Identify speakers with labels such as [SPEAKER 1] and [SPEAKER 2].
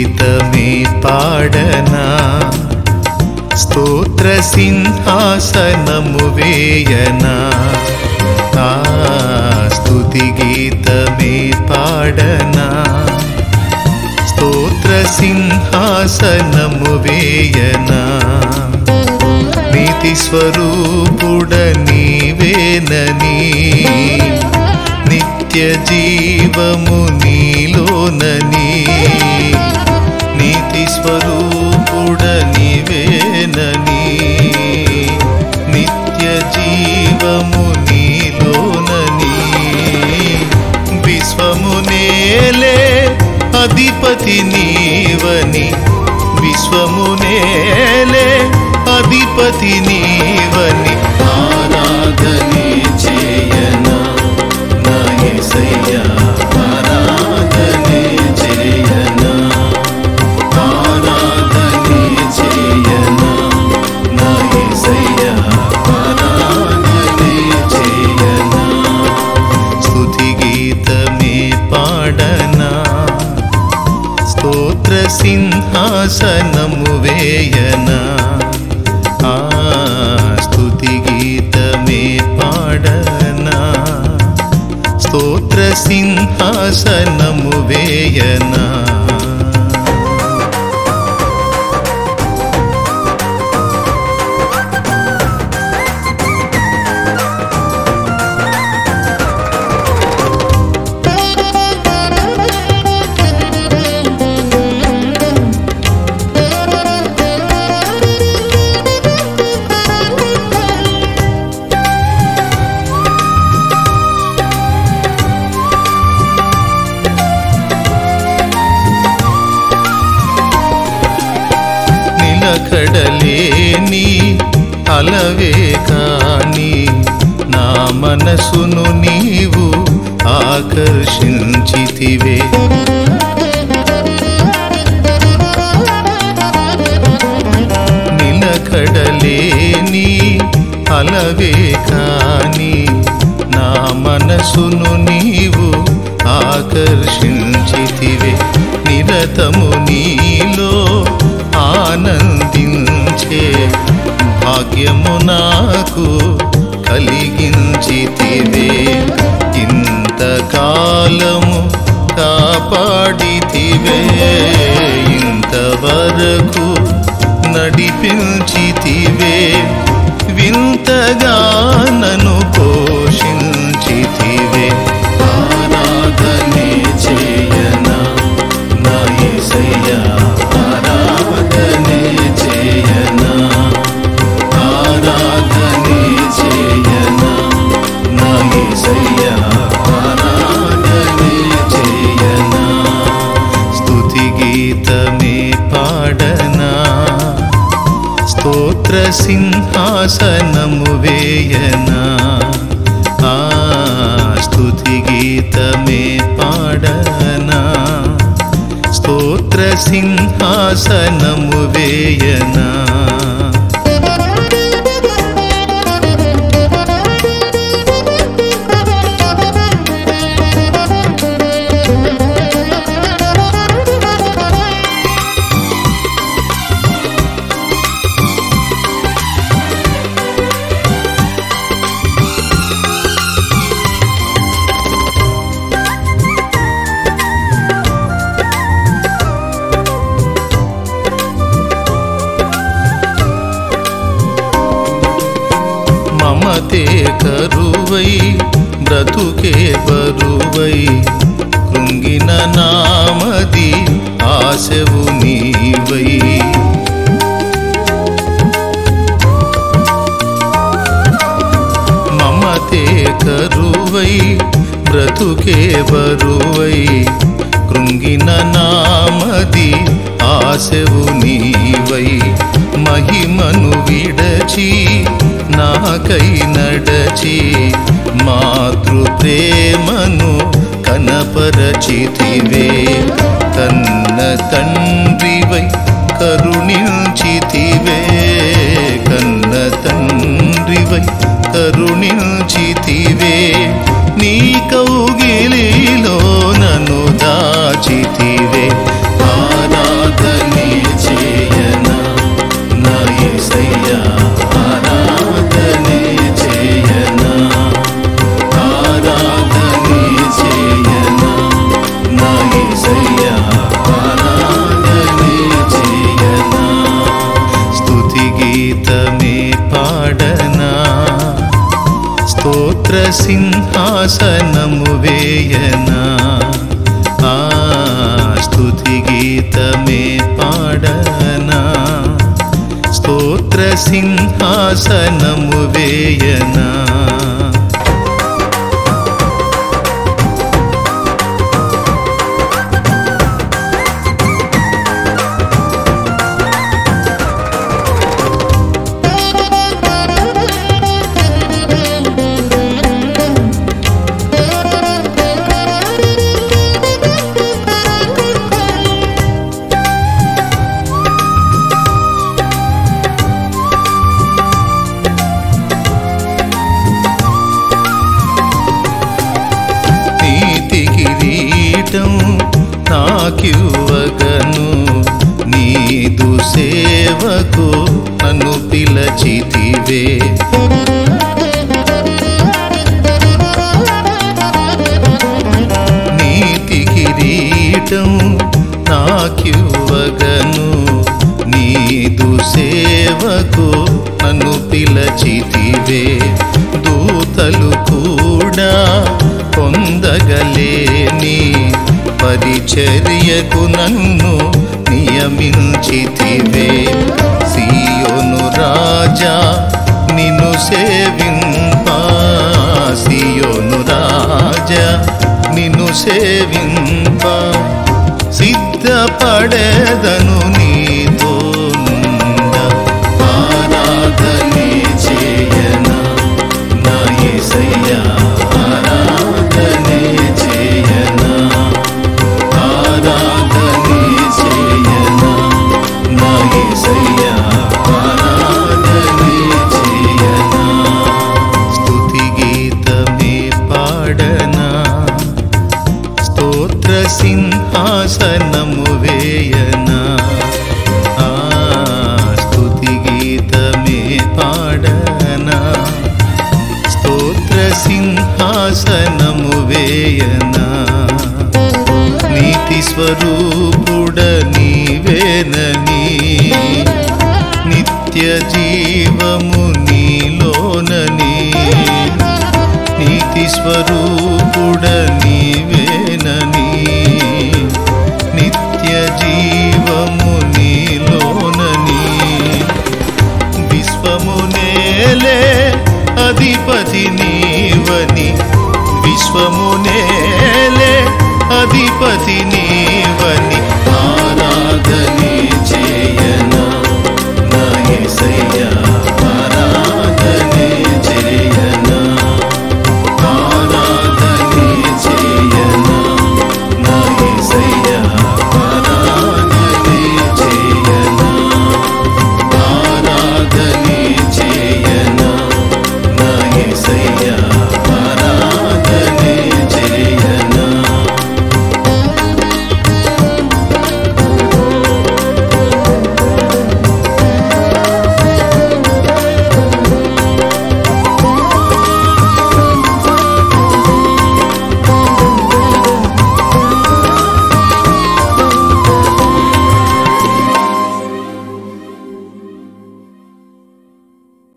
[SPEAKER 1] గీతమే పాడనా స్తోత్ర సింహాసనము వేయనా ఆ స్తుతి గీతమే పాడనా స్తోత్ర సింహాసనము వేయనా నీతి స్వరూపుడ నీవేనని నిత్య జీవము నీలోనని నీతి స్వరూపుడ నీవేనని నిత్య జీవము నీలోనని విశ్వమునేలే అధిపతి నీవని విశ్వమునేలే అధిపతి నీవని ఆరాధనే చేయనా నా యేసయ్యా ఆరాధనే చేయనా ఆరాధనే చేయనా నా యేసయ్యా ఆరాధనే చేయనా స్తుతి గీతమే పాడనా స్తోత్ర సింహాసనము వేయనా ఆ స్తుతి గీతమే పాడనా స్తోత్ర సింహాసనము వేయనా నిలకడలేని అలవే కాని నా మనసును నీవు ఆకర్షించితివే నిలకడలేని అలవే కాని నా మనసును నీవు ఆకర్షించితివే నిరతము నీలో ఆనందించే భాగ్యము నాకు కలిగించితివే ఇంతకాలము కాపాడితివే ఇంతవరకు నడిపించితివే వింతగా నన్ను పోషించితివే ఆరాధనే చేయనా నా యేసయ్యా ఆరాధనే చేయనా ఆరాధనే చేయనా నా యేసయ్యా ఆరాధనే చేయనా స్తుతి గీతమే పాడనా స్తోత్ర సింహాసనము వేయనా ఆ స్తుతి గీతమే పాడనా స్తోత్ర సింహాసనము వేయనా మమతే కరువై బ్రతుకే బరువై కృంగిన నామది ఆశవు నీవై మమతే కరువై బ్రతుకే బరువై కృంగిన నామది ఆశవు నీవై మహిమను విడచి నాకై నడచి మాతృ ప్రేమను కనపరచితివే కన్న తండ్రివై కరుణించితివే కన్న తండ్రివై కరుణించితివే నీ కౌగిలిలో నన్ను సింహాసనము వేయనా ఆ స్తుతి గీతమే పాడనా స్తోత్ర సింహాసనము వేయనా నీతి కిరీటం నాకివ్వగను నీదు సేవకు నన్ను పిలచితివే నీతి కిరీటం నాకివ్వగను నీదు సేవకు నన్ను పిలచితివే దూతలు కూడా పొందగలేని పరిచర్యకు నన్ను నియమించితివే సియోను రాజా నిన్ను సేవింపా సియోను రాజా నిన్ను సేవింప సిద్ధపడేదను నీతో నుండ ఆరాధనే చేయనా నా యేసయ్యా ఆరాధనే చేయనా ఆరాధనే చేయనా నా యేసయ్యా ఆరాధనే చేయనా స్తుతి గీతమే పాడనా స్తోత్ర సింహాసనము వేయనా ఆ స్తుతి గీతమే పాడనా స్తోత్ర సింహాసనము వేయనా నీతి స్వరూపుడ నీ